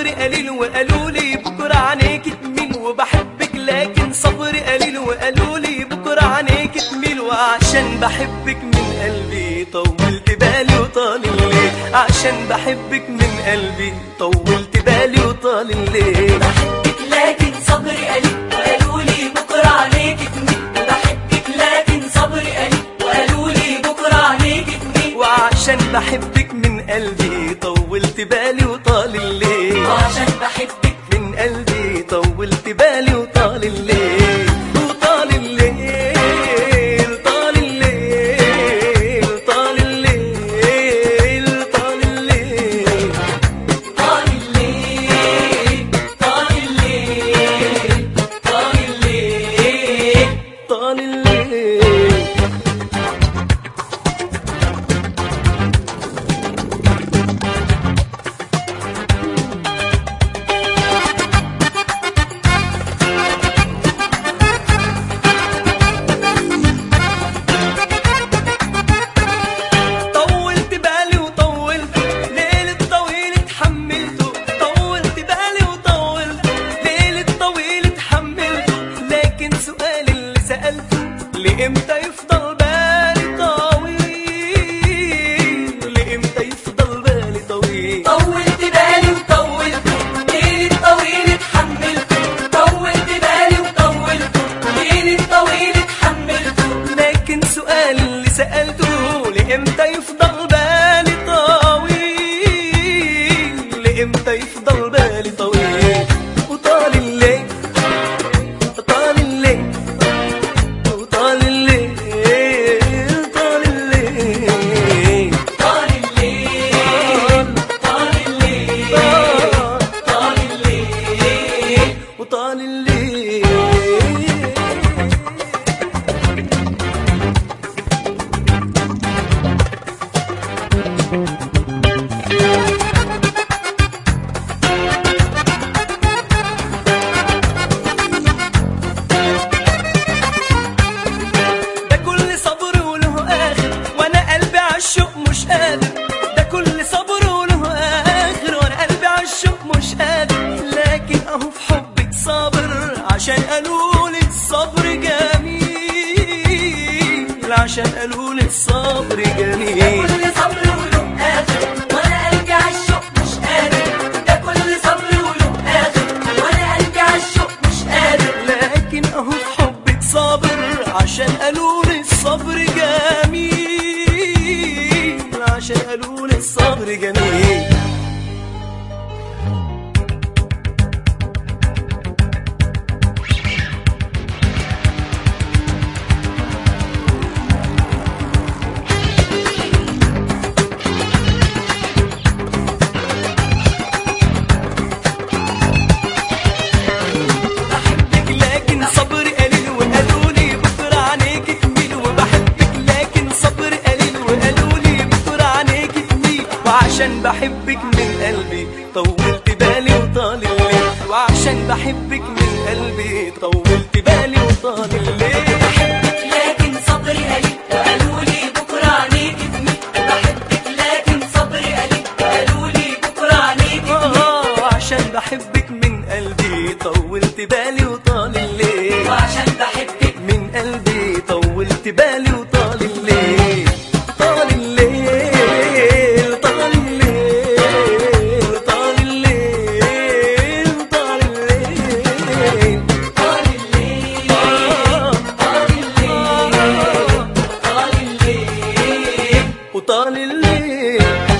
صبري قليل وقالوا لي بكره عينيك تميل وبحبك لكن صبري قليل وقالوا لي بكره عينيك تميل وعشان بحبك من قلبي طولت بالي وطال الليل عشان بحبك من قلبي طولت بالي وطال الليل بحبك لكن صبري قليل وقالوا لي بكره عليك تميل بحبك لكن صبري قليل وقالوا لي بكره عليك تميل وعشان بحبك من قلبي طولت بالي وطال الليل وعشان بحبك من قلبي طولت بالي وطال الليل وطال الليل طال الليل طال الليل طال الليل طال الليل طال الليل طال الليل طال الليل طولت بالي وطولت ليل الطويل اتحملته طولت بالي وطولت ليل الطويل اتحملته لكن سؤالي اللي سألته لإمتى يفضل بالي طويل لإمتى يفضل بالي طويل طولت بالي وطولت ليل الطويل اتحملت طولت بالي وطولت ليل الطويل اتحملت لكن سؤالي اللي سألته لإمتى يفضل بالي طويل لإمتى يفضل بالي طويل وطال الليل طال الليل وطال الليل طال الليل طال الليل طال الليل طال الليل وطال الليل ده كل صبر وله اخر وانا قلبي عالشوق مش قادر ده كل صبر وله اخر وانا قلبي عالشوق مش قادر لكن اهو في حبك صابر عشان قالوا لي الصبر جميل عشان قالوا لي الصبر جميل كل صبر وله آخر وأنا قلبي عالشوق مش قادر ده كل صبر وله آخر وأنا قلبي عالشوق مش قادر لكن اهو في حبك صابر عشان قالوا لي الصبر جميل عشان قالوا لي الصبر جميل بحبك لكن صبري قليل وقالوا لي بكره عينيك تميل وبحبك لكن صبري قليل وقالوا لي بكره عينيك تميل وعشان بحبك من قلبي طولت بالي وطال الليل وعشان بحبك من قلبي طولت بالي وطال الليل لكن صبري قليل وقالوا لي بكرة عليك تميل بحبك لكن صبري قليل وقالوا لي بكرة عليك تميل آه عشان بحبك من قلبي طولت بالي وطال الليل وعشان بحبك من قلبي طولت بالي وطال الليل طال الليل طال الليل طال الليل طال الليل طال الليل آه طال الليل طال الليل وطال الليل